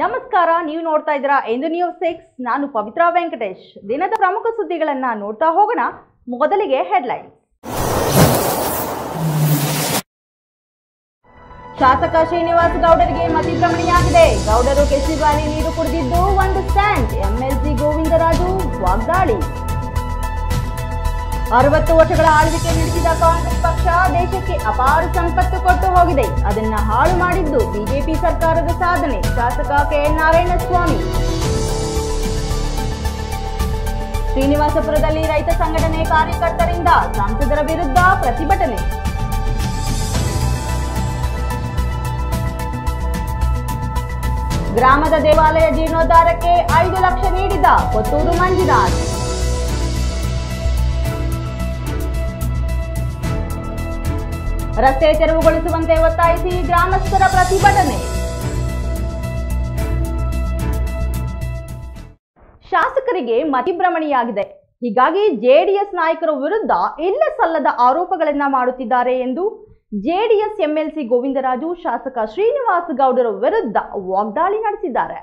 ನಮಸ್ಕಾರ ನೀವು ನೋಡ್ತಾ ಇದ್ದೀರಾ ಎಂದು ನ್ಯೂಸ್ ಸಿಕ್ಸ್ ನಾನು ಪವಿತ್ರ ವೆಂಕಟೇಶ್ ದಿನದ ಪ್ರಮುಖ ಸುದ್ದಿಗಳನ್ನ ನೋಡ್ತಾ ಹೋಗೋಣ ಮೊದಲಿಗೆ ಹೆಡ್ಲೈನ್ಸ್ ಶಾಸಕ ಶ್ರೀನಿವಾಸ್ ಗೌಡರಿಗೆ ಮತಿಭ್ರಮಣೆಯಾಗಿದೆ ಗೌಡರು ಕೆಸಿವಾಲಿ ನೀರು ಕುಡಿದಿದ್ದು ಒಂದು ಸ್ಟ್ಯಾಂಡ್ ಎಂಎಲ್ಸಿ ಗೋವಿಂದರಾಜು ವಾಗ್ದಾಳಿ ಅರವತ್ತು ವರ್ಷಗಳ ಆಳ್ವಿಕೆ ನಡೆಸಿದ ಕಾಂಗ್ರೆಸ್ ಪಕ್ಷ ದೇಶಕ್ಕೆ ಅಪಾರ ಸಂಪತ್ತು ಕೊಟ್ಟು ಹೋಗಿದೆ ಅದನ್ನ ಹಾಳು ಮಾಡಿದ್ದು ಬಿಜೆಪಿ ಸರ್ಕಾರದ ಸಾಧನೆ ಶಾಸಕ ಕೆಎನ್ ನಾರಾಯಣಸ್ವಾಮಿ ಶ್ರೀನಿವಾಸಪುರದಲ್ಲಿ ರೈತ ಸಂಘಟನೆ ಕಾರ್ಯಕರ್ತರಿಂದ ಸಂಸದರ ವಿರುದ್ಧ ಪ್ರತಿಭಟನೆ ಗ್ರಾಮದ ದೇವಾಲಯ ಜೀರ್ಣೋದ್ಧಾರಕ್ಕೆ ಐದು ಲಕ್ಷ ನೀಡಿದ ಕೊತ್ತೂರು ಮಂಜುನಾಥ್ ರಸ್ತೆ ತೆರವುಗೊಳಿಸುವಂತೆ ಒತ್ತಾಯಿಸಿ ಗ್ರಾಮಸ್ಥರ ಪ್ರತಿಭಟನೆ ಶಾಸಕರಿಗೆ ಮತಿಭ್ರಮಣೆಯಾಗಿದೆ ಹೀಗಾಗಿ ಜೆಡಿಎಸ್ ನಾಯಕರ ವಿರುದ್ಧ ಇಲ್ಲ ಸಲ್ಲದ ಆರೋಪಗಳನ್ನ ಮಾಡುತ್ತಿದ್ದಾರೆ ಎಂದು ಜೆಡಿಎಸ್ ಎಂಎಲ್ಸಿ ಗೋವಿಂದರಾಜು ಶಾಸಕ ಶ್ರೀನಿವಾಸ್ ಗೌಡರ ವಿರುದ್ಧ ವಾಗ್ದಾಳಿ ನಡೆಸಿದ್ದಾರೆ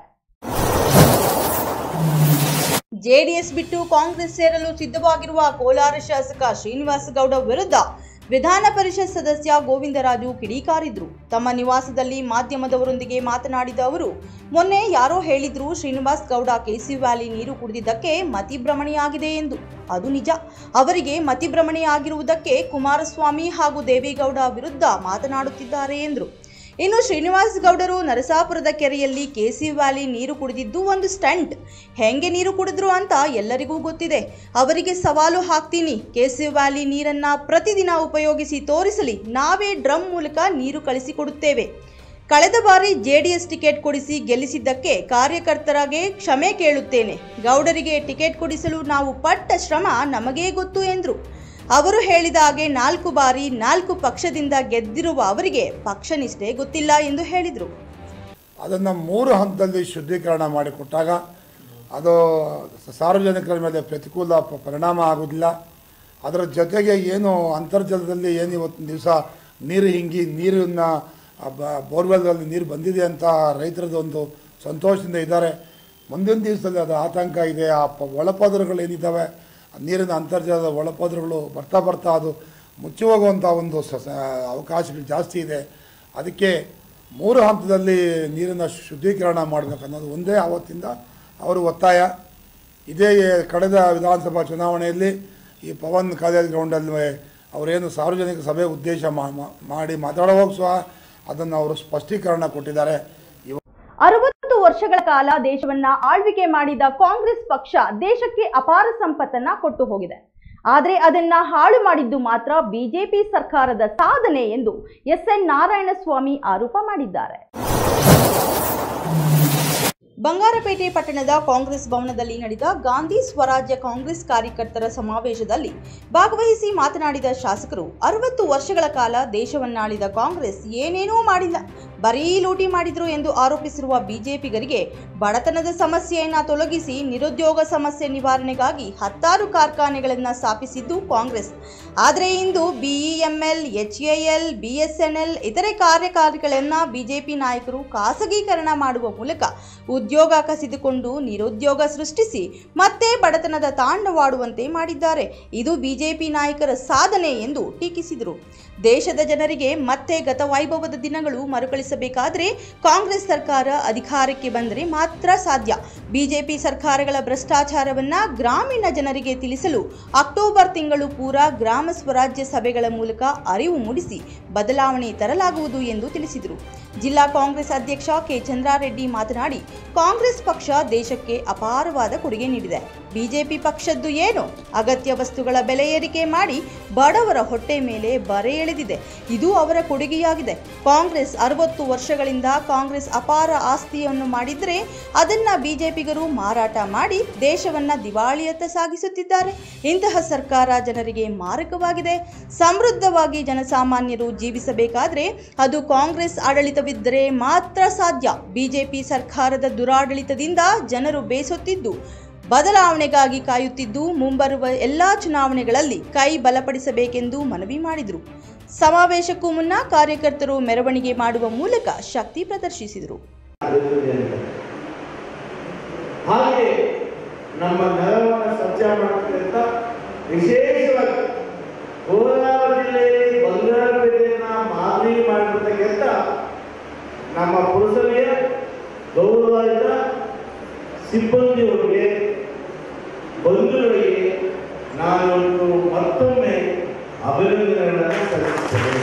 ಜೆಡಿಎಸ್ ಬಿಟ್ಟು ಕಾಂಗ್ರೆಸ್ ಸೇರಲು ಸಿದ್ಧವಾಗಿರುವ ಕೋಲಾರ ಶಾಸಕ ಶ್ರೀನಿವಾಸ ಗೌಡ ವಿರುದ್ಧ ವಿಧಾನ ಪರಿಷತ್ ಸದಸ್ಯ ಗೋವಿಂದರಾಜು ಕಿಡಿಕಾರಿದ್ರು ತಮ್ಮ ನಿವಾಸದಲ್ಲಿ ಮಾಧ್ಯಮದವರೊಂದಿಗೆ ಮಾತನಾಡಿದ ಅವರು ಮೊನ್ನೆ ಯಾರೋ ಹೇಳಿದ್ರು ಶ್ರೀನಿವಾಸ್ ಗೌಡ ಕೆಸಿ ವ್ಯಾಲಿ ನೀರು ಕುಡಿದಿದ್ದಕ್ಕೆ ಮತಿಭ್ರಮಣೆಯಾಗಿದೆ ಎಂದು ಅದು ನಿಜ ಅವರಿಗೆ ಮತಿಭ್ರಮಣೆಯಾಗಿರುವುದಕ್ಕೆ ಕುಮಾರಸ್ವಾಮಿ ಹಾಗೂ ದೇವೇಗೌಡ ವಿರುದ್ಧ ಮಾತನಾಡುತ್ತಿದ್ದಾರೆ ಎಂದರು ಇನ್ನು ಶ್ರೀನಿವಾಸ್ ಗೌಡರು ನರಸಾಪುರದ ಕೆರೆಯಲ್ಲಿ ಕೆಸಿ ವ್ಯಾಲಿ ನೀರು ಕುಡಿದಿದ್ದು ಒಂದು ಸ್ಟಂಟ್ ಹೆಂಗೆ ನೀರು ಕುಡಿದ್ರು ಅಂತ ಎಲ್ಲರಿಗೂ ಗೊತ್ತಿದೆ ಅವರಿಗೆ ಸವಾಲು ಹಾಕ್ತೀನಿ ಕೆಸಿ ವ್ಯಾಲಿ ನೀರನ್ನ ಪ್ರತಿದಿನ ಉಪಯೋಗಿಸಿ ತೋರಿಸಲಿ ನಾವೇ ಡ್ರಮ್ ಮೂಲಕ ನೀರು ಕಳಿಸಿಕೊಡುತ್ತೇವೆ ಕಳೆದ ಬಾರಿ ಜೆಡಿಎಸ್ ಟಿಕೆಟ್ ಕೊಡಿಸಿ ಗೆಲ್ಲಿಸಿದ್ದಕ್ಕೆ ಕಾರ್ಯಕರ್ತರಾಗೆ ಕ್ಷಮೆ ಕೇಳುತ್ತೇನೆ ಗೌಡರಿಗೆ ಟಿಕೆಟ್ ಕೊಡಿಸಲು ನಾವು ಪಟ್ಟ ಶ್ರಮ ನಮಗೇ ಗೊತ್ತು ಎಂದರು ಅವರು ಹೇಳಿದ ಹಾಗೆ ನಾಲ್ಕು ಬಾರಿ ನಾಲ್ಕು ಪಕ್ಷದಿಂದ ಗೆದ್ದಿರುವ ಅವರಿಗೆ ಪಕ್ಷ ನಿಷ್ಠೆ ಗೊತ್ತಿಲ್ಲ ಎಂದು ಹೇಳಿದರು ಅದನ್ನು ಮೂರು ಹಂತದಲ್ಲಿ ಶುದ್ಧೀಕರಣ ಮಾಡಿಕೊಟ್ಟಾಗ ಅದು ಸಾರ್ವಜನಿಕರ ಮೇಲೆ ಪ್ರತಿಕೂಲ ಪ- ಪರಿಣಾಮ ಆಗೋದಿಲ್ಲ ಅದರ ಜೊತೆಗೆ ಏನು ಅಂತರ್ಜಲದಲ್ಲಿ ಏನು ಇವತ್ತು ದಿವಸ ನೀರು ಹಿಂಗಿ ನೀರನ್ನು ಬೋರ್ವೆಲ್ನಲ್ಲಿ ನೀರು ಬಂದಿದೆ ಅಂತ ರೈತರದ್ದು ಒಂದು ಸಂತೋಷದಿಂದ ಇದ್ದಾರೆ ಮುಂದಿನ ದಿವಸದಲ್ಲಿ ಅದು ಆತಂಕ ಇದೆ ಆ ಪ ಒಳಪದರುಗಳೇನಿದ್ದಾವೆ ಆ ನೀರಿನ ಅಂತರ್ಜಲದ ಒಳಪದರುಗಳು ಬರ್ತಾ ಬರ್ತಾ ಅದು ಮುಚ್ಚಿ ಹೋಗುವಂಥ ಒಂದು ಸ ಸ- ಅವಕಾಶಗಳು ಜಾಸ್ತಿ ಇದೆ ಅದಕ್ಕೆ ಮೂರು ಹಂತದಲ್ಲಿ ನೀರನ್ನು ಶುದ್ಧೀಕರಣ ಮಾಡಬೇಕು ಅನ್ನೋದು ಒಂದೇ ಆವತ್ತಿಂದ ಅವರು ಒತ್ತಾಯ ಇದೇ ಕಳೆದ ವಿಧಾನಸಭಾ ಚುನಾವಣೆಯಲ್ಲಿ ಈ ಪವನ್ ಕಾಲೇಜ್ ಗ್ರೌಂಡಲ್ಲಿ ಅವರೇನು ಸಾರ್ವಜನಿಕ ಸಭೆ ಉದ್ದೇಶ ಮಾ- ಮಾ- ಮಾಡಿ ಮಾತಾಡುವಾಗ ಸಹ ಅದನ್ನು ಅವರು ಸ್ಪಷ್ಟೀಕರಣ ಕೊಟ್ಟಿದ್ದಾರೆ ಇವ ಅರವತ್ತು ವರ್ಷಗಳ ಕಾಲ ದೇಶವನ್ನ ಆಳ್ವಿಕೆ ಮಾಡಿದ ಕಾಂಗ್ರೆಸ್ ಪಕ್ಷ ದೇಶಕ್ಕೆ ಅಪಾರ ಸಂಪತ್ತನ್ನ ಕೊಟ್ಟು ಹೋಗಿದೆ ಆದರೆ ಅದನ್ನ ಹಾಳು ಮಾಡಿದ್ದು ಮಾತ್ರ ಬಿಜೆಪಿ ಸರ್ಕಾರದ ಸಾಧನೆ ಎಂದು ಎಸ್ ಎನ್ ನಾರಾಯಣಸ್ವಾಮಿ ಆರೋಪ ಮಾಡಿದ್ದಾರೆ ಬಂಗಾರಪೇಟೆ ಪಟ್ಟಣದ ಕಾಂಗ್ರೆಸ್ ಭವನದಲ್ಲಿ ನಡೆದ ಗಾಂಧಿ ಸ್ವರಾಜ್ಯ ಕಾಂಗ್ರೆಸ್ ಕಾರ್ಯಕರ್ತರ ಸಮಾವೇಶದಲ್ಲಿ ಭಾಗವಹಿಸಿ ಮಾತನಾಡಿದ ಶಾಸಕರು ಅರವತ್ತು ವರ್ಷಗಳ ಕಾಲ ದೇಶವನ್ನಾಳಿದ ಕಾಂಗ್ರೆಸ್ ಏನೇನೂ ಮಾಡಿಲ್ಲ ಬರೀ ಲೂಟಿ ಮಾಡಿದ್ರು ಎಂದು ಆರೋಪಿಸಿರುವ ಬಿಜೆಪಿಗರಿಗೆ ಬಡತನದ ಸಮಸ್ಯೆಯನ್ನ ತೊಲಗಿಸಿ ನಿರುದ್ಯೋಗ ಸಮಸ್ಯೆ ನಿವಾರಣೆಗಾಗಿ ಹತ್ತಾರು ಕಾರ್ಖಾನೆಗಳನ್ನು ಸ್ಥಾಪಿಸಿದ್ದು ಕಾಂಗ್ರೆಸ್ ಆದರೆ ಇಂದು ಬಿಇಎಂಎಲ್ ಎಚ್ಎಎಲ್ ಬಿಎಸ್ಎನ್ಎಲ್ ಇತರೆ ಕಾರ್ಯಕಾರಿಗಳನ್ನು ಬಿಜೆಪಿ ನಾಯಕರು ಖಾಸಗೀಕರಣ ಮಾಡುವ ಮೂಲಕ ಉದ್ಯೋಗ ಕಸಿದುಕೊಂಡು ನಿರುದ್ಯೋಗ ಸೃಷ್ಟಿಸಿ ಮತ್ತೆ ಬಡತನದ ತಾಂಡವಾಡುವಂತೆ ಮಾಡಿದ್ದಾರೆ ಇದು ಬಿಜೆಪಿ ನಾಯಕರ ಸಾಧನೆ ಎಂದು ಟೀಕಿಸಿದರು ದೇಶದ ಜನರಿಗೆ ಮತ್ತೆ ಗತವೈಭವದ ದಿನಗಳು ಮರುಕಳಿಸಬೇಕಾದರೆ ಕಾಂಗ್ರೆಸ್ ಸರ್ಕಾರ ಅಧಿಕಾರಕ್ಕೆ ಬಂದರೆ ಮಾತ್ರ ಸಾಧ್ಯ ಬಿಜೆಪಿ ಸರ್ಕಾರಗಳ ಭ್ರಷ್ಟಾಚಾರವನ್ನ ಗ್ರಾಮೀಣ ಜನರಿಗೆ ತಿಳಿಸಲು ಅಕ್ಟೋಬರ್ ತಿಂಗಳು ಪೂರ ಗ್ರಾಮ ಸ್ವರಾಜ್ಯ ಸಭೆಗಳ ಮೂಲಕ ಅರಿವು ಮೂಡಿಸಿ ಬದಲಾವಣೆ ತರಲಾಗುವುದು ಎಂದು ತಿಳಿಸಿದರು ಜಿಲ್ಲಾ ಕಾಂಗ್ರೆಸ್ ಅಧ್ಯಕ್ಷ ಕೆ ಚಂದ್ರಾರೆಡ್ಡಿ ಮಾತನಾಡಿ ಕಾಂಗ್ರೆಸ್ ಪಕ್ಷ ದೇಶಕ್ಕೆ ಅಪಾರವಾದ ಕೊಡುಗೆ ನೀಡಿದೆ ಬಿಜೆಪಿ ಪಕ್ಷದ್ದು ಏನು ಅಗತ್ಯ ವಸ್ತುಗಳ ಬೆಲೆ ಏರಿಕೆ ಮಾಡಿ ಬಡವರ ಹೊಟ್ಟೆ ಮೇಲೆ ಬರೆ ಎಳೆದಿದೆ ಇದು ಅವರ ಕೊಡುಗೆಯಾಗಿದೆ ಕಾಂಗ್ರೆಸ್ ಅರವತ್ತು ವರ್ಷಗಳಿಂದ ಕಾಂಗ್ರೆಸ್ ಅಪಾರ ಆಸ್ತಿಯನ್ನು ಮಾಡಿದ್ರೆ ಅದನ್ನ ಬಿಜೆಪಿಗರು ಮಾರಾಟ ಮಾಡಿ ದೇಶವನ್ನ ದಿವಾಳಿಯತ್ತ ಸಾಗಿಸುತ್ತಿದ್ದಾರೆ ಇಂತಹ ಸರ್ಕಾರ ಜನರಿಗೆ ಮಾರಕವಾಗಿದೆ ಸಮೃದ್ಧವಾಗಿ ಜನಸಾಮಾನ್ಯರು ಜೀವಿಸಬೇಕಾದ್ರೆ ಅದು ಕಾಂಗ್ರೆಸ್ ಆಡಳಿತವಿದ್ದರೆ ಮಾತ್ರ ಸಾಧ್ಯ ಬಿಜೆಪಿ ಸರ್ಕಾರದ ದುರಾಡಳಿತದಿಂದ ಜನರು ಬೇಸೊತ್ತಿದ್ದು ಬದಲಾವಣೆಗಾಗಿ ಕಾಯುತ್ತಿದ್ದು ಮುಂಬರುವ ಎಲ್ಲಾ ಚುನಾವಣೆಗಳಲ್ಲಿ ಕೈ ಬಲಪಡಿಸಬೇಕೆಂದು ಮನವಿ ಮಾಡಿದರು ಸಮಾವೇಶಕ್ಕೂ ಮುನ್ನ ಕಾರ್ಯಕರ್ತರು ಮೆರವಣಿಗೆ ಮಾಡುವ ಮೂಲಕ ಶಕ್ತಿ ಪ್ರದರ್ಶಿಸಿದರು ಆಗುತ್ತದೆ ಅಂತ ಹಾಗೆ ನಮ್ಮ ನೆಲವನ್ನು ಸ್ವಚ್ಛ ಮಾಡತಕ್ಕಂಥ ವಿಶೇಷವಾಗಿ ಕೋಲಾರ ಜಿಲ್ಲೆಯಲ್ಲಿ ಬಂಗಾರಪೇಟೆಯನ್ನ ಮಾದರಿ ಮಾಡಿರ್ತಕ್ಕಂಥ ನಮ್ಮ ಪುರಸಭೆಯ ಗೌರವಾಯುತ ಸಿಬ್ಬಂದಿಯವರಿಗೆ ಬಂಧುಗಳಿಗೆ ನಾನೊಂದು ಮತ್ತೊಮ್ಮೆ ಅಭಿನಂದನೆಗಳನ್ನು ಸಲ್ಲಿಸುತ್ತೇನೆ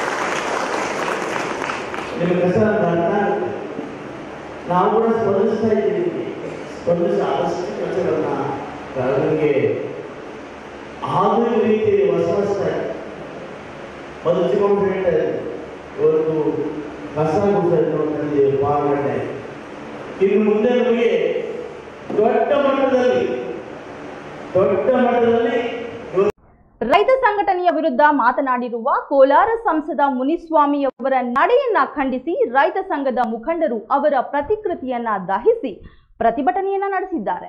ನಿಮ್ಮ ಕಸ ಅರ್ಥ ಆಗುತ್ತೆ. ನಾವು ಕೂಡ ಸ್ಪಂದಿಸ್ತಾ ಇದ್ದೀವಿ ಸ್ಪಂದಿಸಿ ಆದಷ್ಟು ಕೆಲಸಗಳನ್ನ ನಮಗೆ ಆಧುನಿಕ ರೀತಿಯಲ್ಲಿ ಹೊಸ ಹೊಸ ಒಂದು ಚಿಕ್ಕಮ್ಮ ಹೇಳ್ತಾ ಇದ್ರು, ಇವತ್ತು ಕಸ ಗುಡಿಸೋದು ಪಾಲ್ಗೊಂಡೆ ಇನ್ನು ಮುಂದೆ ನಮಗೆ ದೊಡ್ಡ ಮಟ್ಟದಲ್ಲಿ ದೊಡ್ಡ ಮಟ್ಟದಲ್ಲಿ ಇವತ್ತು ರೈತ ಸಂಘಟನೆಯ ವಿರುದ್ಧ ಮಾತನಾಡಿರುವ ಕೋಲಾರ ಸಂಸದ ಮುನಿಸ್ವಾಮಿಯವರ ನಡೆಯನ್ನ ಖಂಡಿಸಿ ರೈತ ಸಂಘದ ಮುಖಂಡರು ಅವರ ಪ್ರತಿಕೃತಿಯನ್ನ ದಹಿಸಿ ಪ್ರತಿಭಟನೆಯನ್ನ ನಡೆಸಿದ್ದಾರೆ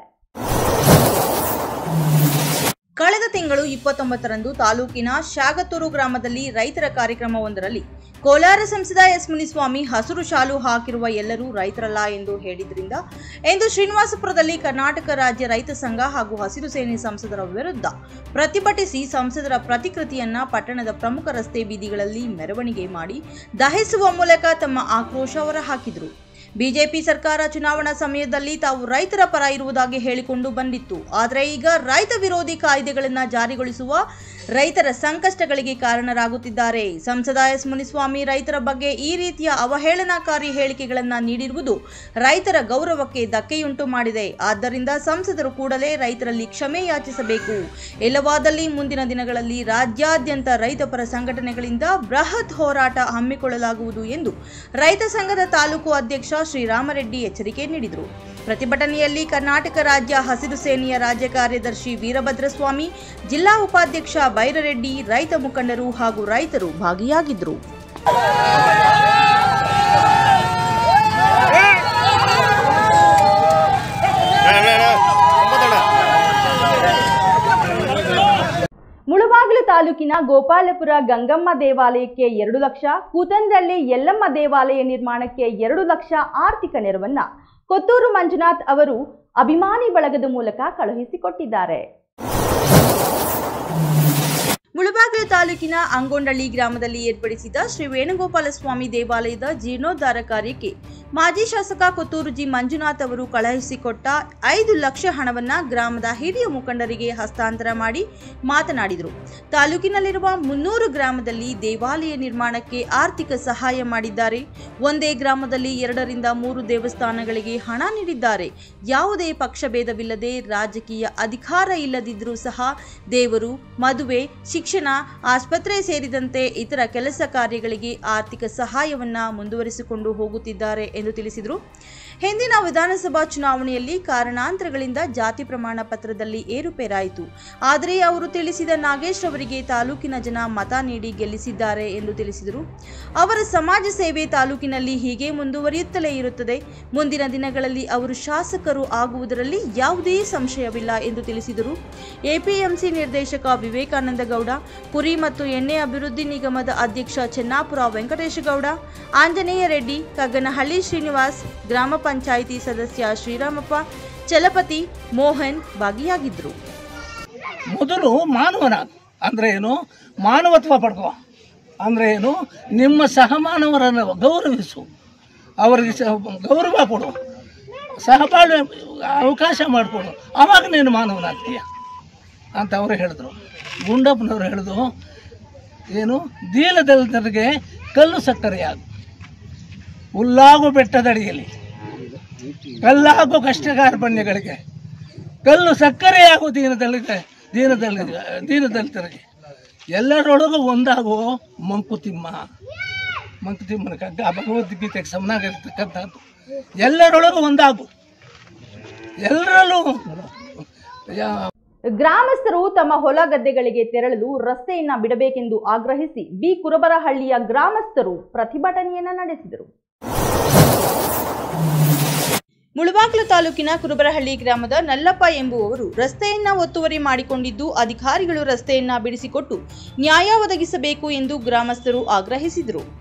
ಕಳೆದ ತಿಂಗಳು ಇಪ್ಪತ್ತೊಂಬತ್ತರಂದು ತಾಲೂಕಿನ ಶಾಗತೂರು ಗ್ರಾಮದಲ್ಲಿ ರೈತರ ಕಾರ್ಯಕ್ರಮವೊಂದರಲ್ಲಿ ಕೋಲಾರ ಸಂಸದ ಎಸ್ ಮುನಿಸ್ವಾಮಿ ಹಸಿರು ಶಾಲು ಹಾಕಿರುವ ಎಲ್ಲರೂ ರೈತರಲ್ಲ ಎಂದು ಹೇಳಿದ್ರಿಂದ ಎಂದು ಶ್ರೀನಿವಾಸಪುರದಲ್ಲಿ ಕರ್ನಾಟಕ ರಾಜ್ಯ ರೈತ ಸಂಘ ಹಾಗೂ ಹಸಿರು ಸೇನೆ ಸಂಸದರ ವಿರುದ್ಧ ಪ್ರತಿಭಟಿಸಿ ಸಂಸದರ ಪ್ರತಿಕೃತಿಯನ್ನ ಪಟ್ಟಣದ ಪ್ರಮುಖ ರಸ್ತೆ ಬೀದಿಗಳಲ್ಲಿ ಮೆರವಣಿಗೆ ಮಾಡಿ ದಹಿಸುವ ಮೂಲಕ ತಮ್ಮ ಆಕ್ರೋಶ ಹೊರಹಾಕಿದರು ಬಿಜೆಪಿ ಸರ್ಕಾರ ಚುನಾವಣಾ ಸಮಯದಲ್ಲಿ ತಾವು ರೈತರ ಪರ ಇರುವುದಾಗಿ ಹೇಳಿಕೊಂಡು ಬಂದಿತ್ತು ಆದರೆ ಈಗ ರೈತ ವಿರೋಧಿ ಕಾಯ್ದೆಗಳನ್ನು ಜಾರಿಗೊಳಿಸುವ ರೈತರ ಸಂಕಷ್ಟಗಳಿಗೆ ಕಾರಣರಾಗುತ್ತಿದ್ದಾರೆ ಸಂಸದ ಎಸ್ ಮುನಿಸ್ವಾಮಿ ರೈತರ ಬಗ್ಗೆ ಈ ರೀತಿಯ ಅವಹೇಳನಕಾರಿ ಹೇಳಿಕೆಗಳನ್ನು ನೀಡಿರುವುದು ರೈತರ ಗೌರವಕ್ಕೆ ಧಕ್ಕೆಯುಂಟು ಮಾಡಿದೆ ಆದ್ದರಿಂದ ಸಂಸದರು ಕೂಡಲೇ ರೈತರಲ್ಲಿ ಕ್ಷಮೆ ಯಾಚಿಸಬೇಕು ಇಲ್ಲವಾದಲ್ಲಿ ಮುಂದಿನ ದಿನಗಳಲ್ಲಿ ರಾಜ್ಯಾದ್ಯಂತ ರೈತಪರ ಸಂಘಟನೆಗಳಿಂದ ಬೃಹತ್ ಹೋರಾಟ ಹಮ್ಮಿಕೊಳ್ಳಲಾಗುವುದು ಎಂದು ರೈತ ಸಂಘದ ತಾಲೂಕು ಅಧ್ಯಕ್ಷ ಶ್ರೀರಾಮರೆಡ್ಡಿ ಎಚ್ಚರಿಕೆ ನೀಡಿದರು ಪ್ರತಿಭಟನೆಯಲ್ಲಿ ಕರ್ನಾಟಕ ರಾಜ್ಯ ಹಸಿರು ಸೇನೆಯ ರಾಜ್ಯ ಕಾರ್ಯದರ್ಶಿ ವೀರಭದ್ರಸ್ವಾಮಿ ಜಿಲ್ಲಾ ಉಪಾಧ್ಯಕ್ಷ ಬೈರರೆಡ್ಡಿ ರೈತ ಮುಖಂಡರು ಹಾಗೂ ರೈತರು ಭಾಗಿಯಾಗಿದ್ದರು ಮುಳಬಾಗಿಲು ತಾಲೂಕಿನ ಗೋಪಾಲಪುರ ಗಂಗಮ್ಮ ದೇವಾಲಯಕ್ಕೆ ಎರಡು ಲಕ್ಷ ಕೂತಂಡಳ್ಳಿ ಯಲ್ಲಮ್ಮ ದೇವಾಲಯ ನಿರ್ಮಾಣಕ್ಕೆ ಎರಡು ಲಕ್ಷ ಆರ್ಥಿಕ ನೆರವನ್ನ ಕೊತ್ತೂರು ಮಂಜುನಾಥ್ ಅವರು ಅಭಿಮಾನಿ ಬಳಗದ ಮೂಲಕ ಕಳುಹಿಸಿಕೊಟ್ಟಿದ್ದಾರೆ ಮುಳಬಾಗಿಲು ತಾಲೂಕಿನ ಅಂಗೊಂಡಳ್ಳಿ ಗ್ರಾಮದಲ್ಲಿ ಏರ್ಪಡಿಸಿದ ಶ್ರೀ ವೇಣುಗೋಪಾಲ ಸ್ವಾಮಿ ದೇವಾಲಯದ ಜೀರ್ಣೋದ್ಧಾರ ಕಾರ್ಯಕ್ಕೆ ಮಾಜಿ ಶಾಸಕ ಕೊತ್ತೂರು ಜಿ ಮಂಜುನಾಥ್ ಅವರು ಕಳುಹಿಸಿಕೊಟ್ಟ ಐದು ಲಕ್ಷ ಹಣವನ್ನ ಗ್ರಾಮದ ಹಿರಿಯ ಮುಖಂಡರಿಗೆ ಹಸ್ತಾಂತರ ಮಾಡಿ ಮಾತನಾಡಿದರು ತಾಲೂಕಿನಲ್ಲಿರುವ ಮುನ್ನೂರು ಗ್ರಾಮದಲ್ಲಿ ದೇವಾಲಯ ನಿರ್ಮಾಣಕ್ಕೆ ಆರ್ಥಿಕ ಸಹಾಯ ಮಾಡಿದ್ದಾರೆ ಒಂದೇ ಗ್ರಾಮದಲ್ಲಿ ಎರಡರಿಂದ ಮೂರು ದೇವಸ್ಥಾನಗಳಿಗೆ ಹಣ ನೀಡಿದ್ದಾರೆ ಯಾವುದೇ ಪಕ್ಷಭೇದವಿಲ್ಲದೆ ರಾಜಕೀಯ ಅಧಿಕಾರ ಇಲ್ಲದಿದ್ದರೂ ಸಹ ದೇವರು ಮದುವೆ ಶಿಕ್ಷಣ ಆಸ್ಪತ್ರೆ ಸೇರಿದಂತೆ ಇತರ ಕೆಲಸ ಕಾರ್ಯಗಳಿಗೆ ಆರ್ಥಿಕ ಸಹಾಯವನ್ನ ಮುಂದುವರಿಸಿಕೊಂಡು ಹೋಗುತ್ತಿದ್ದಾರೆ ಎಂದು ತಿಳಿಸಿದರು ಹಿಂದಿನ ವಿಧಾನಸಭಾ ಚುನಾವಣೆಯಲ್ಲಿ ಕಾರಣಾಂತರಗಳಿಂದ ಜಾತಿ ಪ್ರಮಾಣ ಪತ್ರದಲ್ಲಿ ಏರುಪೇರಾಯಿತು ಆದರೆ ಅವರು ತಿಳಿಸಿದ ನಾಗೇಶ್ ಅವರಿಗೆ ತಾಲೂಕಿನ ಜನ ಮತ ನೀಡಿ ಗೆಲ್ಲಿಸಿದ್ದಾರೆ ಎಂದು ತಿಳಿಸಿದರು ಅವರ ಸಮಾಜ ಸೇವೆ ತಾಲೂಕಿನಲ್ಲಿ ಹೀಗೆ ಮುಂದುವರಿಯುತ್ತಲೇ ಇರುತ್ತದೆ ಮುಂದಿನ ದಿನಗಳಲ್ಲಿ ಅವರು ಶಾಸಕರು ಆಗುವುದರಲ್ಲಿ ಯಾವುದೇ ಸಂಶಯವಿಲ್ಲ ಎಂದು ತಿಳಿಸಿದರು ಎಪಿಎಂಸಿ ನಿರ್ದೇಶಕ ವಿವೇಕಾನಂದ ಗೌಡ ಪುರಿ ಮತ್ತು ಎಣ್ಣೆ ಅಭಿವೃದ್ಧಿ ನಿಗಮದ ಅಧ್ಯಕ್ಷ ಚೆನ್ನಾಪುರ ವೆಂಕಟೇಶ ಗೌಡ ಆಂಜನೇಯ ರೆಡ್ಡಿ ಕಗ್ಗನಹಳ್ಳಿ ಶ್ರೀನಿವಾಸ್ ಗ್ರಾಮ ಪಂಚಾಯಿತಿ ಸದಸ್ಯ ಶ್ರೀರಾಮಪ್ಪ ಚಲಪತಿ ಮೋಹನ್ ಭಾಗಿಯಾಗಿದ್ದರು ಮೊದಲು ಮಾನವನ ಅಂದರೆ ಏನು ಮಾನವತ್ವ ಪಡ್ಕೋ ಅಂದರೆ ಏನು ನಿಮ್ಮ ಸಹಮಾನವರನ್ನು ಗೌರವಿಸು ಅವರಿಗೆ ಸ- ಗೌರವ ಕೊಡು ಸಹಬಾಳ್ವೆ ಅವಕಾಶ ಮಾಡಿಕೊಡು ಆವಾಗ ನೀನು ಮಾನವನಾಗ್ತೀಯ ಅಂತ ಅವರು ಹೇಳಿದ್ರು ಗುಂಡಪ್ಪನವರು ಹೇಳಿದ್ರು ಏನು ದೀನದಲಿತರಿಗೆ ಕಲ್ಲು ಸಕ್ಕರೆಯಾಗು ಹುಲ್ಲಾಗು ಬೆಟ್ಟದಡಿಯಲ್ಲಿ ಕಲ್ಲಾಗು ಕಷ್ಟ ಕಾರ್ಪಣ್ಯಗಳಿಗೆ ಕಲ್ಲು ಸಕ್ಕರೆಯಾಗು ದೀನದಲಿತ ದೀನದಲಿ ದೀನದಲಿತರಿಗೆ ಎಲ್ಲರೊಳಗೂ ಒಂದಾಗು ಮಂಕುತಿಮ್ಮ ಮಂಕುತಿಮ್ಮನ ಕಗ್ಗ ಭಗವದ್ಗೀತೆಗೆ ಸಮನಾಗಿರ್ತಕ್ಕಂಥದ್ದು ಎಲ್ಲರೊಳಗೂ ಒಂದಾಗು ಎಲ್ಲರಲ್ಲೂ ಯಾ- ಗ್ರಾಮಸ್ಥರು ತಮ್ಮ ಹೊಲ ಗದ್ದೆಗಳಿಗೆ ತೆರಳಲು ರಸ್ತೆಯನ್ನ ಬಿಡಬೇಕೆಂದು ಆಗ್ರಹಿಸಿ ಬಿ ಕುರಬರಹಳ್ಳಿಯ ಗ್ರಾಮಸ್ಥರು ಪ್ರತಿಭಟನೆಯನ್ನ ನಡೆಸಿದರು ಮುಳಬಾಗಿಲು ತಾಲೂಕಿನ ಕುರುಬರಹಳ್ಳಿ ಗ್ರಾಮದ ನಲ್ಲಪ್ಪ ಎಂಬುವವರು ರಸ್ತೆಯನ್ನ ಒತ್ತುವರಿ ಮಾಡಿಕೊಂಡಿದ್ದು ಅಧಿಕಾರಿಗಳು ರಸ್ತೆಯನ್ನ ಬಿಡಿಸಿಕೊಟ್ಟು ನ್ಯಾಯ ಒದಗಿಸಬೇಕು ಎಂದು ಗ್ರಾಮಸ್ಥರು ಆಗ್ರಹಿಸಿದರು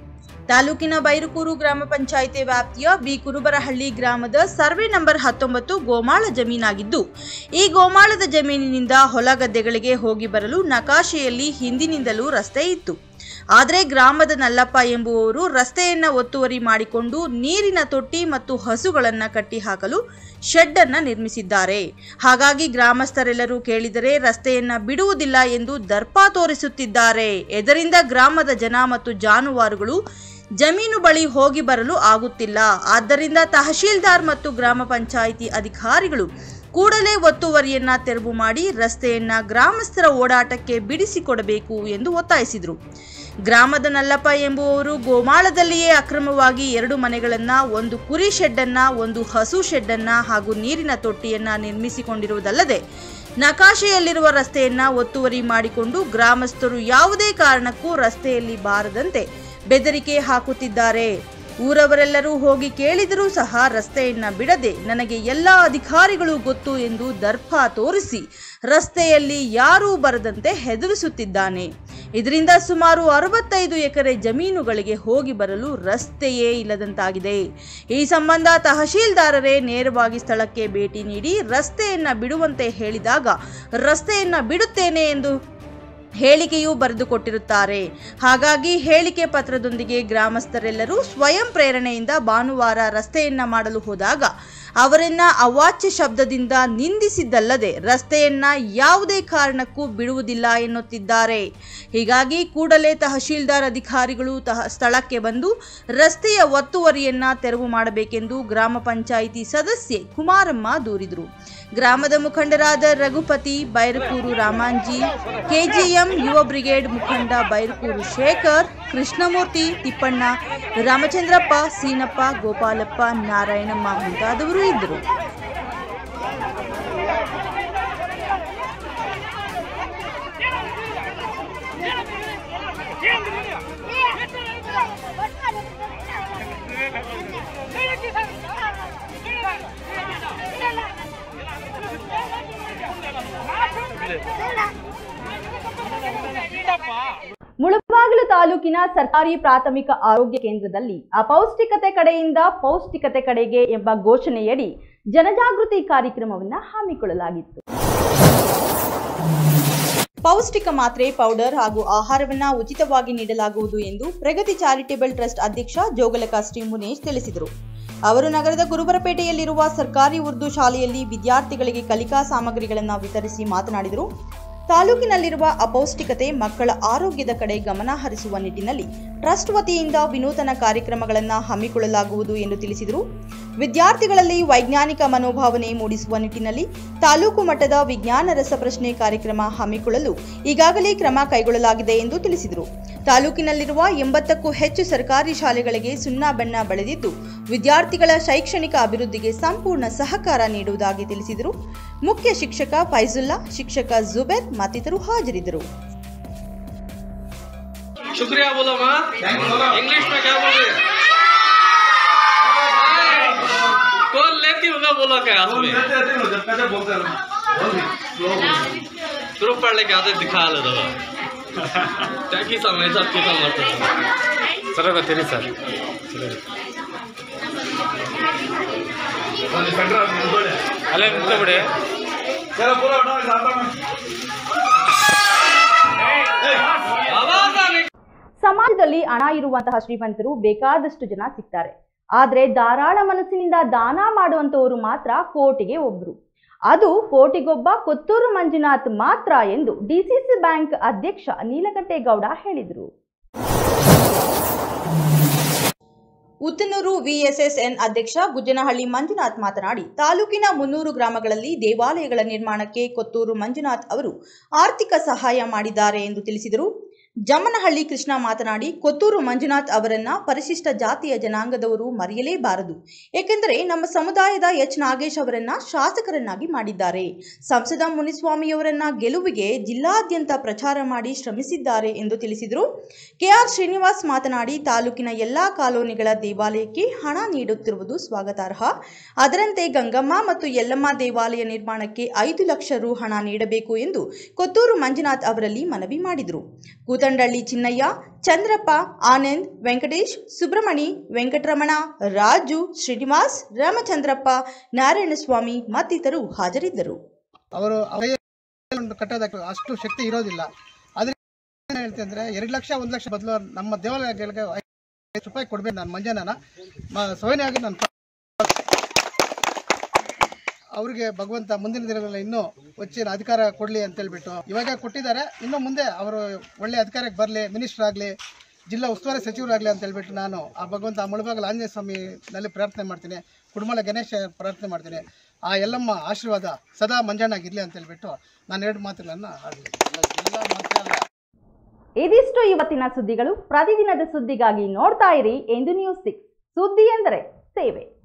ತಾಲೂಕಿನ ಬೈರುಕೂರು ಗ್ರಾಮ ಪಂಚಾಯಿತಿ ವ್ಯಾಪ್ತಿಯ ಬಿ ಕುರುಬರಹಳ್ಳಿ ಗ್ರಾಮದ ಸರ್ವೆ ನಂಬರ್ ಹತ್ತೊಂಬತ್ತು ಗೋಮಾಳ ಜಮೀನಾಗಿದ್ದು ಈ ಗೋಮಾಳದ ಜಮೀನಿನಿಂದ ಹೊಲ ಗದ್ದೆಗಳಿಗೆ ಹೋಗಿ ಬರಲು ನಕಾಶೆಯಲ್ಲಿ ಹಿಂದಿನಿಂದಲೂ ರಸ್ತೆ ಇತ್ತು ಆದರೆ ಗ್ರಾಮದ ನಲ್ಲಪ್ಪ ಎಂಬುವವರು ರಸ್ತೆಯನ್ನ ಒತ್ತುವರಿ ಮಾಡಿಕೊಂಡು ನೀರಿನ ತೊಟ್ಟಿ ಮತ್ತು ಹಸುಗಳನ್ನ ಕಟ್ಟಿ ಹಾಕಲು ಶೆಡ್ ಅನ್ನ ನಿರ್ಮಿಸಿದ್ದಾರೆ ಹಾಗಾಗಿ ಗ್ರಾಮಸ್ಥರೆಲ್ಲರೂ ಕೇಳಿದರೆ ರಸ್ತೆಯನ್ನ ಬಿಡುವುದಿಲ್ಲ ಎಂದು ದರ್ಪ ತೋರಿಸುತ್ತಿದ್ದಾರೆ ಇದರಿಂದ ಗ್ರಾಮದ ಜನ ಮತ್ತು ಜಾನುವಾರುಗಳು ಜಮೀನು ಬಳಿ ಹೋಗಿ ಬರಲು ಆಗುತ್ತಿಲ್ಲ ಆದ್ದರಿಂದ ತಹಶೀಲ್ದಾರ್ ಮತ್ತು ಗ್ರಾಮ ಪಂಚಾಯಿತಿ ಅಧಿಕಾರಿಗಳು ಕೂಡಲೇ ಒತ್ತುವರಿಯನ್ನ ತೆರವು ಮಾಡಿ ರಸ್ತೆಯನ್ನ ಗ್ರಾಮಸ್ಥರ ಓಡಾಟಕ್ಕೆ ಬಿಡಿಸಿಕೊಡಬೇಕು ಎಂದು ಒತ್ತಾಯಿಸಿದರು ಗ್ರಾಮದ ನಲ್ಲಪ್ಪ ಎಂಬುವವರು ಗೋಮಾಳದಲ್ಲಿಯೇ ಅಕ್ರಮವಾಗಿ ಎರಡು ಮನೆಗಳನ್ನ ಒಂದು ಕುರಿ ಶೆಡ್ಡನ್ನ ಒಂದು ಹಸು ಶೆಡ್ಡನ್ನ ಹಾಗೂ ನೀರಿನ ತೊಟ್ಟಿಯನ್ನ ನಿರ್ಮಿಸಿಕೊಂಡಿರುವುದಲ್ಲದೆ ನಕಾಶೆಯಲ್ಲಿರುವ ರಸ್ತೆಯನ್ನ ಒತ್ತುವರಿ ಮಾಡಿಕೊಂಡು ಗ್ರಾಮಸ್ಥರು ಯಾವುದೇ ಕಾರಣಕ್ಕೂ ರಸ್ತೆಯಲ್ಲಿ ಬಾರದಂತೆ ಬೆದರಿಕೆ ಹಾಕುತ್ತಿದ್ದಾರೆ ಊರವರೆಲ್ಲರೂ ಹೋಗಿ ಕೇಳಿದರೂ ಸಹ ರಸ್ತೆಯನ್ನ ಬಿಡದೆ ನನಗೆ ಎಲ್ಲ ಅಧಿಕಾರಿಗಳು ಗೊತ್ತು ಎಂದು ದರ್ಪ ತೋರಿಸಿ ರಸ್ತೆಯಲ್ಲಿ ಯಾರೂ ಬರದಂತೆ ಹೆದರಿಸುತ್ತಿದ್ದಾನೆ ಇದರಿಂದ ಸುಮಾರು ಅರವತ್ತೈದು ಎಕರೆ ಜಮೀನುಗಳಿಗೆ ಹೋಗಿ ಬರಲು ರಸ್ತೆಯೇ ಇಲ್ಲದಂತಾಗಿದೆ ಈ ಸಂಬಂಧ ತಹಶೀಲ್ದಾರರೇ ನೇರವಾಗಿ ಸ್ಥಳಕ್ಕೆ ಭೇಟಿ ನೀಡಿ ರಸ್ತೆಯನ್ನ ಬಿಡುವಂತೆ ಹೇಳಿದಾಗ ರಸ್ತೆಯನ್ನ ಬಿಡುತ್ತೇನೆ ಎಂದು ಹೇಳಿಕೆಯೂ ಬರೆದುಕೊಟ್ಟಿರುತ್ತಾರೆ ಹಾಗಾಗಿ ಹೇಳಿಕೆ ಪತ್ರದೊಂದಿಗೆ ಗ್ರಾಮಸ್ಥರೆಲ್ಲರೂ ಸ್ವಯಂ ಪ್ರೇರಣೆಯಿಂದ ಭಾನುವಾರ ರಸ್ತೆಯನ್ನ ಮಾಡಲು ಹೋದಾಗ ಅವರನ್ನ ಅವಾಚ್ಯ ಶಬ್ದದಿಂದ ನಿಂದಿಸಿದ್ದಲ್ಲದೆ ರಸ್ತೆಯನ್ನ ಯಾವುದೇ ಕಾರಣಕ್ಕೂ ಬಿಡುವುದಿಲ್ಲ ಎನ್ನುತ್ತಿದ್ದಾರೆ ಹೀಗಾಗಿ ಕೂಡಲೇ ತಹಶೀಲ್ದಾರ್ ಅಧಿಕಾರಿಗಳು ತಹ ಸ್ಥಳಕ್ಕೆ ಬಂದು ರಸ್ತೆಯ ಒತ್ತುವರಿಯನ್ನ ತೆರವು ಮಾಡಬೇಕೆಂದು ಗ್ರಾಮ ಪಂಚಾಯಿತಿ ಸದಸ್ಯೆ ಕುಮಾರಮ್ಮ ದೂರಿದರು ಗ್ರಾಮದ ಮುಖಂಡರಾದ ರಘುಪತಿ ಬೈರಕೂರು ರಾಮಾಂಜಿ ಕೆಜಿಎಂ ಯುವ ಬ್ರಿಗೇಡ್ ಮುಖಂಡ ಬೈರಕೂರು ಶೇಖರ್ ಕೃಷ್ಣಮೂರ್ತಿ ತಿಪ್ಪಣ್ಣ ರಾಮಚಂದ್ರಪ್ಪ ಸೀನಪ್ಪ ಗೋಪಾಲಪ್ಪ ನಾರಾಯಣಮ್ಮ ಮುಂತಾದವರು ಇದ್ದರು ಮುಳಬಾಗಿಲು ತಾಲೂಕಿನ ಸರ್ಕಾರಿ ಪ್ರಾಥಮಿಕ ಆರೋಗ್ಯ ಕೇಂದ್ರದಲ್ಲಿ ಅಪೌಷ್ಟಿಕತೆ ಕಡೆಯಿಂದ ಪೌಷ್ಟಿಕತೆ ಕಡೆಗೆ ಎಂಬ ಘೋಷಣೆಯಡಿ ಜನಜಾಗೃತಿ ಕಾರ್ಯಕ್ರಮವನ್ನು ಹಮ್ಮಿಕೊಳ್ಳಲಾಗಿತ್ತು ಪೌಷ್ಟಿಕ ಮಾತ್ರೆ ಪೌಡರ್ ಹಾಗೂ ಆಹಾರವನ್ನ ಉಚಿತವಾಗಿ ನೀಡಲಾಗುವುದು ಎಂದು ಪ್ರಗತಿ ಚಾರಿಟೇಬಲ್ ಟ್ರಸ್ಟ್ ಅಧ್ಯಕ್ಷ ಜೋಗಲಕ ಶ್ರೀ ಮುನೇಶ್ ತಿಳಿಸಿದರು ಅವರು ನಗರದ ಗುರುಬರಪೇಟೆಯಲ್ಲಿರುವ ಸರ್ಕಾರಿ ಉರ್ದು ಶಾಲೆಯಲ್ಲಿ ವಿದ್ಯಾರ್ಥಿಗಳಿಗೆ ಕಲಿಕಾ ಸಾಮಗ್ರಿಗಳನ್ನು ವಿತರಿಸಿ ಮಾತನಾಡಿದರು ತಾಲೂಕಿನಲ್ಲಿರುವ ಅಪೌಷ್ಟಿಕತೆ ಮಕ್ಕಳ ಆರೋಗ್ಯದ ಕಡೆ ಗಮನ ಹರಿಸುವ ನಿಟ್ಟಿನಲ್ಲಿ ಟ್ರಸ್ಟ್ ವತಿಯಿಂದ ವಿನೂತನ ಕಾರ್ಯಕ್ರಮಗಳನ್ನು ಹಮ್ಮಿಕೊಳ್ಳಲಾಗುವುದು ಎಂದು ತಿಳಿಸಿದರು ವಿದ್ಯಾರ್ಥಿಗಳಲ್ಲಿ ವೈಜ್ಞಾನಿಕ ಮನೋಭಾವನೆ ಮೂಡಿಸುವ ನಿಟ್ಟಿನಲ್ಲಿ ತಾಲೂಕು ಮಟ್ಟದ ವಿಜ್ಞಾನ ರಸಪ್ರಶ್ನೆ ಕಾರ್ಯಕ್ರಮ ಹಮ್ಮಿಕೊಳ್ಳಲು ಈಗಾಗಲೇ ಕ್ರಮ ಕೈಗೊಳ್ಳಲಾಗಿದೆ ಎಂದು ತಿಳಿಸಿದರು ತಾಲೂಕಿನಲ್ಲಿರುವ ಎಂಬತ್ತಕ್ಕೂ ಹೆಚ್ಚು ಸರ್ಕಾರಿ ಶಾಲೆಗಳಿಗೆ ಸುಣ್ಣ ಬಣ್ಣ ಬಳೆದಿದ್ದು ವಿದ್ಯಾರ್ಥಿಗಳ ಶೈಕ್ಷಣಿಕ ಅಭಿವೃದ್ಧಿಗೆ ಸಂಪೂರ್ಣ ಸಹಕಾರ ನೀಡುವುದಾಗಿ ತಿಳಿಸಿದರು ಮುಖ್ಯ ಶಿಕ್ಷಕ ಫೈಜುಲ್ಲಾ ಶಿಕ್ಷಕ ಜುಬೇರ್ ಮತ್ತಿತರರು ಹಾಜರಿದ್ದರು शुक्रिया बोलो माँ इंग्लिश में क्या बोल रहे कौन लेती होगा बोलो क्या उसमें ग्रुप पढ़ लेके आते दिखा ले दो ताकि समय सब के काम करते सर ಗೊತ್ತಿರಿ ಸರ್ ಅಲ್ಲೇ ನಿಂತ್ಕೊಬಿಡಿ ಆವಾಜ ಸಮಾಜದಲ್ಲಿ ಹಣ ಇರುವಂತಹ ಶ್ರೀಮಂತರು ಬೇಕಾದಷ್ಟು ಜನ ಸಿಗ್ತಾರೆ ಆದ್ರೆ ಧಾರಾಳ ಮನಸ್ಸಿನಿಂದ ದಾನ ಮಾಡುವಂತವರು ಮಾತ್ರ ಕೋಟಿಗೆ ಒಬ್ರು ಅದು ಕೋಟಿಗೊಬ್ಬ ಕೊತ್ತೂರು ಮಂಜುನಾಥ್ ಮಾತ್ರ ಎಂದು ಡಿಸಿಸಿ ಬ್ಯಾಂಕ್ ಅಧ್ಯಕ್ಷ ನೀಲಕಂಠೇಗೌಡ ಹೇಳಿದರು ಉತ್ತನೂರು ವಿಎಸ್ಎಸ್ಎನ್ ಅಧ್ಯಕ್ಷ ಗುಜ್ಜನಹಳ್ಳಿ ಮಂಜುನಾಥ್ ಮಾತನಾಡಿ ತಾಲೂಕಿನ ಮುನ್ನೂರು ಗ್ರಾಮಗಳಲ್ಲಿ ದೇವಾಲಯಗಳ ನಿರ್ಮಾಣಕ್ಕೆ ಕೊತ್ತೂರು ಮಂಜುನಾಥ್ ಅವರು ಆರ್ಥಿಕ ಸಹಾಯ ಮಾಡಿದ್ದಾರೆ ಎಂದು ತಿಳಿಸಿದರು ಜಮ್ಮನಹಳ್ಳಿ ಕೃಷ್ಣ ಮಾತನಾಡಿ ಕೊತ್ತೂರು ಮಂಜುನಾಥ್ ಅವರನ್ನ ಪರಿಶಿಷ್ಟ ಜಾತಿಯ ಜನಾಂಗದವರು ಮರೆಯಲೇಬಾರದು ಏಕೆಂದರೆ ನಮ್ಮ ಸಮುದಾಯದ ಎಚ್ ನಾಗೇಶ್ ಅವರನ್ನ ಶಾಸಕರನ್ನಾಗಿ ಮಾಡಿದ್ದಾರೆ ಸಂಸದ ಮುನಿಸ್ವಾಮಿಯವರನ್ನ ಗೆಲುವಿಗೆ ಜಿಲ್ಲಾದ್ಯಂತ ಪ್ರಚಾರ ಮಾಡಿ ಶ್ರಮಿಸಿದ್ದಾರೆ ಎಂದು ತಿಳಿಸಿದರು ಕೆಆರ್ ಶ್ರೀನಿವಾಸ್ ಮಾತನಾಡಿ ತಾಲೂಕಿನ ಎಲ್ಲಾ ಕಾಲೋನಿಗಳ ದೇವಾಲಯಕ್ಕೆ ಹಣ ನೀಡುತ್ತಿರುವುದು ಸ್ವಾಗತಾರ್ಹ ಅದರಂತೆ ಗಂಗಮ್ಮ ಮತ್ತು ಯಲ್ಲಮ್ಮ ದೇವಾಲಯ ನಿರ್ಮಾಣಕ್ಕೆ ಐದು ಲಕ್ಷ ರು ಹಣ ನೀಡಬೇಕು ಎಂದು ಕೊತ್ತೂರು ಮಂಜುನಾಥ್ ಅವರಲ್ಲಿ ಮನವಿ ಮಾಡಿದರು ಕೂತ ಉದ್ದಂಡಳ್ಳಿ ಚಿನ್ನಯ್ಯ ಚಂದ್ರಪ್ಪ ಆನಂದ್ ವೆಂಕಟೇಶ್ ಸುಬ್ರಮಣಿ ವೆಂಕಟರಮಣ ರಾಜು ಶ್ರೀನಿವಾಸ್ ರಾಮಚಂದ್ರಪ್ಪ ನಾರಾಯಣಸ್ವಾಮಿ ಮತ್ತಿತರರು ಹಾಜರಿದ್ದರು ಅವರು ಒಂದು ಕಟ್ಟೋದಕ್ಕೆ ಅಷ್ಟು ಶಕ್ತಿ ಇರೋದಿಲ್ಲ ಆದ್ರೆ ಏನ್ ಹೇಳ್ತೀನಿ ಅಂದ್ರೆ ಎರಡು ಲಕ್ಷ ಒಂದು ಲಕ್ಷ ಬದಲು ನಮ್ಮ ದೇವಾಲಯಗಳಿಗೆ ಐದು ರೂಪಾಯಿ ಕೊಡ್ಬೇಕು ನಾನು ಮಂಜಾನ ಸ್ವಯನಾಗಿ ನಾನು ಅವ್ರಿಗೆ ಭಗವಂತ ಮುಂದಿನ ದಿನಗಳಲ್ಲಿ ಇನ್ನೂ ಹೆಚ್ಚಿನ ಅಧಿಕಾರ ಕೊಡಲಿ ಅಂತ ಹೇಳ್ಬಿಟ್ಟು ಇವಾಗ ಕೊಟ್ಟಿದ್ದಾರೆ ಇನ್ನು ಮುಂದೆ ಅವರು ಒಳ್ಳೆ ಅಧಿಕಾರಕ್ಕೆ ಬರಲಿ ಮಿನಿಸ್ಟರ್ ಆಗಲಿ ಜಿಲ್ಲಾ ಉಸ್ತುವಾರಿ ಸಚಿವರಾಗಲಿ ಅಂತ ಹೇಳ್ಬಿಟ್ಟು ನಾನು ಆ ಭಗವಂತ ಆ ಮುಳಬಾಗಲ ಆಂಜನೇಯ ಸ್ವಾಮಿನಲ್ಲಿ ಪ್ರಾರ್ಥನೆ ಮಾಡ್ತೀನಿ ಕುಡುಮಲ ಗಣೇಶ ಪ್ರಾರ್ಥನೆ ಮಾಡ್ತೀನಿ ಆ ಎಲ್ಲಮ್ಮ ಆಶೀರ್ವಾದ ಸದಾ ಮಂಜಾನಾಗಿರಲಿ ಅಂತ ಹೇಳ್ಬಿಟ್ಟು ನಾನು ಎರಡು ಮಾತುಗಳನ್ನು ಆಡಲಿ ಎಲ್ಲ ಮಾತ್ರ ಅಲ್ಲ ಇದಿಷ್ಟು ಇವತ್ತಿನ ಸುದ್ದಿಗಳು ಪ್ರತಿದಿನದ ಸುದ್ದಿಗಾಗಿ ನೋಡ್ತಾ ಇರಿ ಎಂದು ನ್ಯೂಸ್ ಸಿಕ್ಸ್ ಸುದ್ದಿ ಎಂದರೆ ಸೇವೆ